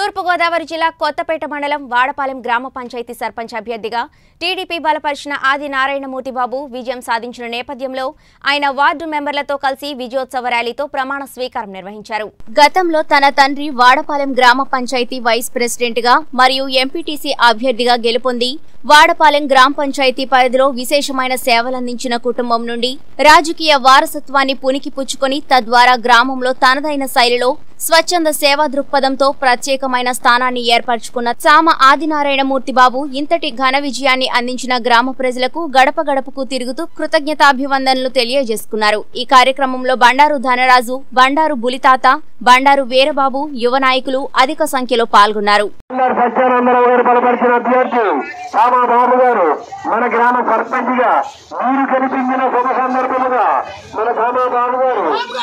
తూర్పుగోదావరి జిల్లా కొత్తపేట మండలం వాడపాలెం గ్రామ పంచాయతీ సర్పంచ్ అభ్యర్థిగా టీడీపీ బలపరిచిన ఆది నారాయణమూర్తి బాబు విజయం సాధించిన నేపథ్యంలో ఆయన వార్డు మెంబర్లతో కలిసి విజయోత్సవ ర్యాలీతో ప్రమాణ స్వీకారం నిర్వహించారు గతంలో తన తండ్రి వాడపాలెం గ్రామ పంచాయతీ వైస్ ప్రెసిడెంట్ గా మరియు ఎంపీటీసీ అభ్యర్థిగా గెలుపొంది వాడపాలెం గ్రామ పంచాయతీ పరిధిలో విశేషమైన సేవలందించిన కుటుంబం నుండి రాజకీయ వారసత్వాన్ని పునికి పుచ్చుకొని తద్వారా గ్రామంలో తనదైన శైలిలో స్వచ్ఛంద సేవా దృక్పథంతో ప్రత్యేకమైన స్థానాన్ని ఏర్పరచుకున్న చామ ఆదినారాయణమూర్తి బాబు ఇంతటి ఘన విజయాన్ని అందించిన గ్రామ ప్రజలకు గడప గడపకు తిరుగుతూ కృతజ్ఞతాభివందనలు తెలియజేసుకున్నారు ఈ కార్యక్రమంలో బండారు ధనరాజు బండారు బులితాత బండారు వీరబాబు యువ నాయకులు అధిక సంఖ్యలో పాల్గొన్నారు ఉన్నారు సత్యానందరావు గారు బలపరిచిన అభ్యర్థి రామా బాబు గారు మన గ్రామ సర్పంచ్ గా మీరు కనిపించిన శుభ సందర్భముగా మన రామా బాబు గారు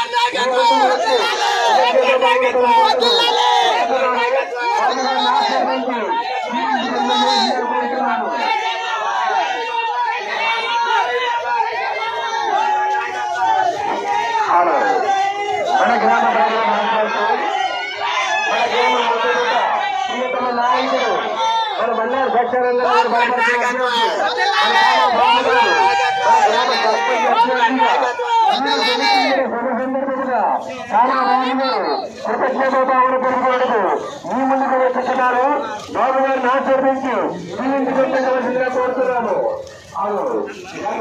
హలో. మన గ్రామ ప్రజల మాట్లాడుతూ మన గ్రామ ముద్దుబిడ్డ, ప్రియతమ నాయకుడు మన మల్లారు సత్యానంద గారు బలపరిచిన అభ్యర్థి, మన గ్రామ బాబు గారు, మన గ్రామ సర్పంచ్ అభ్యర్థిగా, మీరు గెలిపించిన శుభ సందర్భముగా చాలా బాబు గారు కృతజ్ఞతాభావన పెరుగుదలకు మీ ముందుకు వచ్చుతున్నారు బాబు గారిని ఆశీర్వించి మీ ఇంటికి పెట్టవలసిందిగా కోరుతున్నాను అవును గ్రామ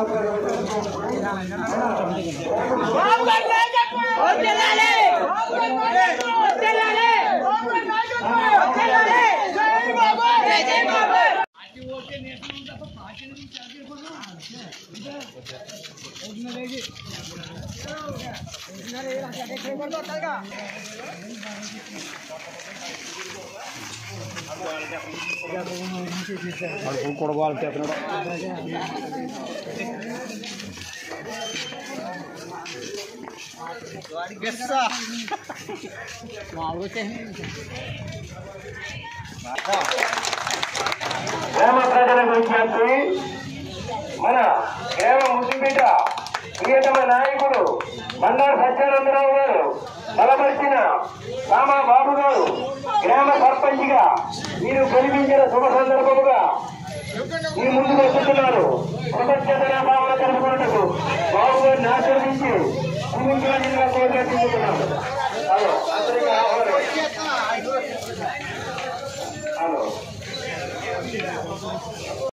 గ్రామ ప్రజలకు విజ్ఞప్తి మన గ్రామ ముద్దుబిడ్డ ప్రియతమ నాయకుడు బండారు సత్యానందరావు గారు బలపరిచిన రామా బాబు గారు గ్రామ సర్పంచ్ గా మీరు గెలిపించిన శుభ సందర్భముగా మీ ముందుకు వస్తున్నారు కృతజ్ఞతల భావన తెలుపుకున్నట్టు బాబు గారిని ఆశీర్వించి మీ ముందు కోరుకుంటున్నాను హలో అందరికీ ఆహ్వానం హలో